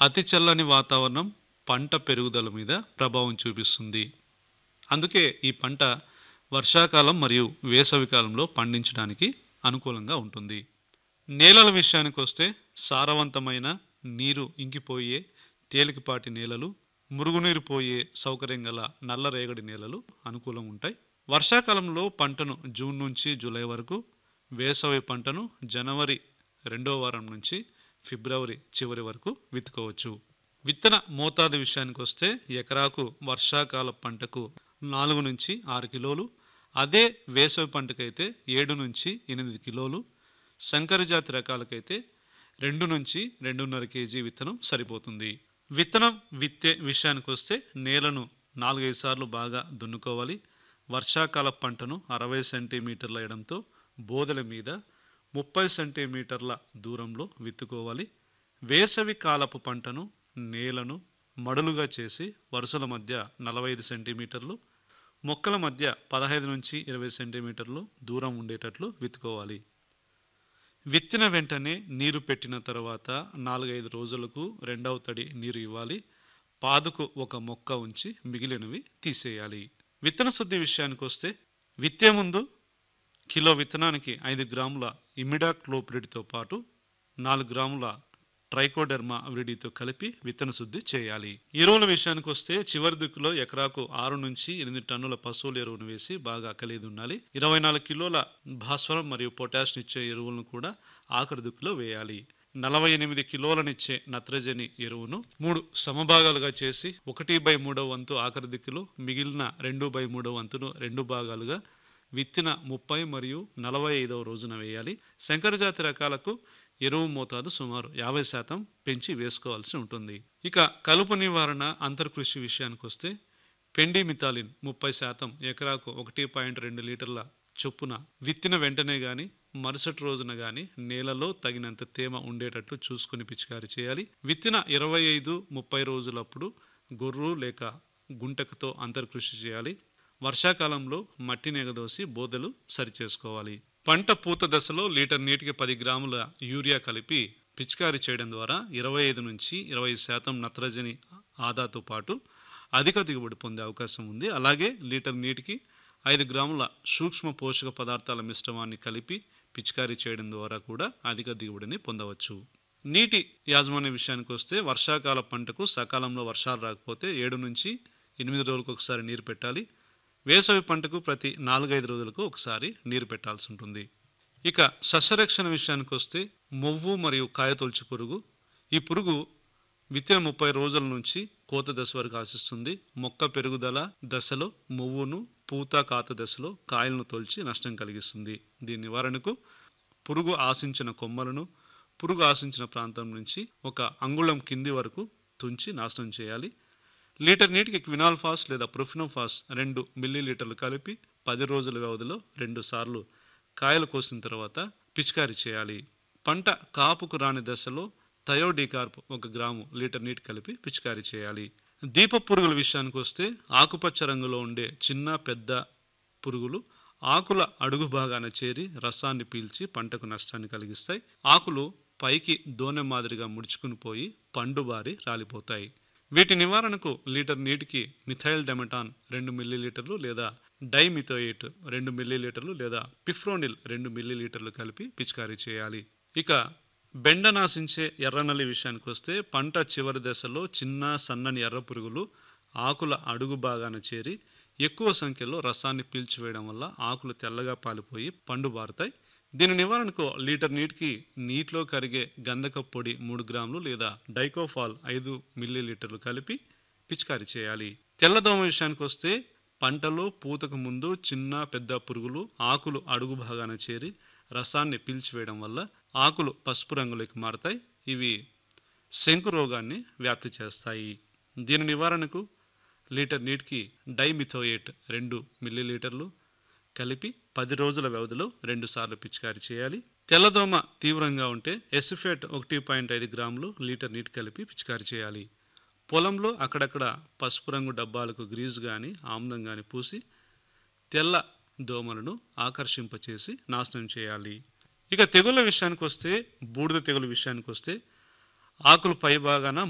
అతి చల్లని వాతావరణం పంట పెరుగుదల మీద ప్రభావం చూపిస్తుంది అందుకే ఈ పంట వర్షాకాలం మరియు వేసవికాలంలో పండించడానికి అనుకూలంగా ఉంటుంది నేలల విషయానికి వస్తే సారవంతమైన నీరు ఇంకిపోయే తేలికపాటి నేలలు మురుగునీరు పోయే సౌకర్యం గల నల్లరేగడి నేలలు అనుకూలం ఉంటాయి వర్షాకాలంలో పంటను జూన్ నుంచి జూలై వరకు వేసవి పంటను జనవరి రెండో వారం నుంచి ఫిబ్రవరి చివరి వరకు విత్తుకోవచ్చు విత్తన మోతాదు విషయానికి వస్తే ఎకరాకు వర్షాకాల పంటకు నాలుగు నుంచి ఆరు కిలోలు అదే వేసవి పంటకైతే ఏడు నుంచి ఎనిమిది కిలోలు సంకర జాతి రకాలకైతే రెండు నుంచి రెండున్నర కేజీ విత్తనం సరిపోతుంది విత్తనం విత్తే విషయానికి వస్తే నేలను నాలుగైదు సార్లు బాగా దున్నుకోవాలి వర్షాకాల పంటను అరవై సెంటీమీటర్ల ఎడంతో బోదెల మీద ముప్పై సెంటీమీటర్ల దూరంలో విత్తుకోవాలి వేసవి కాలపు పంటను నేలను మడులుగా చేసి వరుసల మధ్య నలభై ఐదు సెంటీమీటర్లు మొక్కల మధ్య పదహైదు నుంచి ఇరవై సెంటీమీటర్లు దూరం ఉండేటట్లు విత్తుకోవాలి విత్తిన వెంటనే నీరు పెట్టిన తర్వాత నాలుగైదు రోజులకు రెండవ తడి నీరు ఇవ్వాలి పాదుకు ఒక మొక్క ఉంచి మిగిలినవి తీసేయాలి విత్తన శుద్ధి విషయానికి వస్తే విత్తే ముందు కిలో విత్తనానికి ఐదు గ్రాముల ఇమిడాక్లోప్రిడ్తో పాటు నాలుగు గ్రాముల ట్రైకోడెర్మా విడితో కలిపి విత్తన శుద్ధి చేయాలి ఎరువుల విషయానికి వస్తే చివరి దిక్కులో ఎకరాకు ఆరు నుంచి ఎనిమిది టన్నుల పశువుల ఎరువును వేసి బాగా కలిగి ఉండాలి ఇరవై నాలుగు కిలోల భాస్వరం మరియు పొటాష్ ఇచ్చే ఎరువులను కూడా ఆఖరి దిక్కులో వేయాలి నలభై ఎనిమిది కిలోలనిచ్చే నత్రజని ఎరువును మూడు సమభాగాలుగా చేసి ఒకటి బై మూడవ వంతు ఆఖరి దిక్కులో మిగిలిన రెండు బై మూడవ వంతును రెండు భాగాలుగా విత్తిన ముప్పై మరియు నలభై ఐదవ రోజున వేయాలి శంకరజాతి రకాలకు ఎరువు మోతాదు సుమారు యాభై శాతం పెంచి వేసుకోవాల్సి ఉంటుంది ఇక కలుపు నివారణ అంతర్కృషి విషయానికి వస్తే పెండి మితాలిన్ ముప్పై శాతం ఎకరాకు ఒకటి పాయింట్ రెండు లీటర్ల చొప్పున విత్తిన వెంటనే గాని మరుసటి రోజున గాని నేలలో తగినంత తేమ ఉండేటట్లు చూసుకుని పిచికారి చేయాలి విత్తిన ఇరవై ఐదు ముప్పై రోజులప్పుడు గొర్రు లేక గుంటకతో అంతర్కృషి చేయాలి వర్షాకాలంలో మట్టిని ఎగదోసి బోదెలు సరిచేసుకోవాలి పంట పూత దశలో లీటర్ నీటికి పది గ్రాముల యూరియా కలిపి పిచికారీ చేయడం ద్వారా ఇరవై ఐదు నుంచి ఇరవై శాతం నత్రజని ఆదాతో పాటు అధిక దిగుబడి పొందే అవకాశం ఉంది అలాగే లీటర్ నీటికి ఐదు గ్రాముల సూక్ష్మ పోషక పదార్థాల మిశ్రమాన్ని కలిపి పిచికారీ చేయడం ద్వారా కూడా అధిక దిగుబడిని పొందవచ్చు నీటి యాజమాన్య విషయానికి వస్తే వర్షాకాల పంటకు సకాలంలో వర్షాలు రాకపోతే ఏడు నుంచి ఎనిమిది రోజులకు ఒకసారి నీరు పెట్టాలి వేసవి పంటకు ప్రతి నాలుగైదు రోజులకు ఒకసారి నీరు పెట్టాల్సి ఉంటుంది ఇక సస్యరక్షణ విషయానికి వస్తే మొవ్వు మరియు కాయతొలుచు పురుగు ఈ పురుగు విత్తిన ముప్పై రోజుల నుంచి కోత దశ వరకు ఆశిస్తుంది మొక్క పెరుగుదల దశలో మొవ్వును పూత కాత దశలో కాయలను తొలిచి నష్టం కలిగిస్తుంది దీని నివారణకు పురుగు ఆశించిన కొమ్మలను పురుగు ఆశించిన ప్రాంతం నుంచి ఒక అంగుళం కింది వరకు తుంచి నాశనం చేయాలి లీటర్ నీటికి క్వినాల్ఫాస్ లేదా ప్రొఫినోఫాస్ రెండు మిల్లీలీటర్లు కలిపి పది రోజుల వ్యవధిలో రెండు సార్లు కాయలు కోసిన తర్వాత పిచికారీ చేయాలి పంట కాపుకు రాని దశలో థయోడీకార్ప్ ఒక గ్రాము లీటర్ నీటి కలిపి పిచికారీ చేయాలి దీప పురుగుల విషయానికి వస్తే ఆకుపచ్చ రంగులో ఉండే చిన్న పెద్ద పురుగులు ఆకుల అడుగు భాగాన చేరి రసాన్ని పీల్చి పంటకు నష్టాన్ని కలిగిస్తాయి ఆకులు పైకి దోనె మాదిరిగా ముడుచుకుని పోయి పండుబారి రాలిపోతాయి వీటి నివారణకు లీటర్ నీటికి మిథైల్ డెమటాన్ రెండు మిల్లీలీటర్లు లేదా డైమిథోయేట్ రెండు మిల్లీలీటర్లు లేదా పిఫ్రోనిల్ రెండు మిల్లీలీటర్లు కలిపి పిచికారీ చేయాలి ఇక బెండ నాశించే ఎర్రనల్లి విషయానికి వస్తే పంట చివరి దశలో చిన్న సన్నని ఎర్ర పురుగులు ఆకుల అడుగు భాగాన చేరి ఎక్కువ సంఖ్యలో రసాన్ని పీల్చివేయడం వల్ల ఆకులు తెల్లగా పాలిపోయి పండు బారుతాయి దీని నివారణకు లీటర్ నీటికి నీటిలో కరిగే గంధక పొడి మూడు గ్రాములు లేదా డైకోఫాల్ ఐదు మిల్లీలీటర్లు కలిపి పిచికారీ చేయాలి తెల్లదోమ విషయానికి వస్తే పంటలో పూతకు ముందు చిన్న పెద్ద పురుగులు ఆకులు అడుగు భాగాన చేరి రసాన్ని పీల్చివేయడం వల్ల ఆకులు పసుపు రంగులోకి మారతాయి ఇవి శంకు రోగాన్ని వ్యాప్తి చేస్తాయి దీని నివారణకు లీటర్ నీటికి డైమిథోయేట్ రెండు మిల్లీలీటర్లు కలిపి పది రోజుల వ్యవధిలో రెండుసార్లు పిచికారీ చేయాలి తెల్లదోమ తీవ్రంగా ఉంటే ఎసిఫేట్ ఒకటి పాయింట్ ఐదు గ్రాములు లీటర్ నీటి కలిపి పిచికారీ చేయాలి పొలంలో అక్కడక్కడ పసుపు రంగు డబ్బాలకు గ్రీజు కానీ ఆమ్లం కానీ పూసి తెల్ల దోమలను ఆకర్షింపచేసి నాశనం చేయాలి ఇక తెగుళ్ళ విషయానికి వస్తే బూడిద తెగులు విషయానికి వస్తే ఆకులు పై భాగాన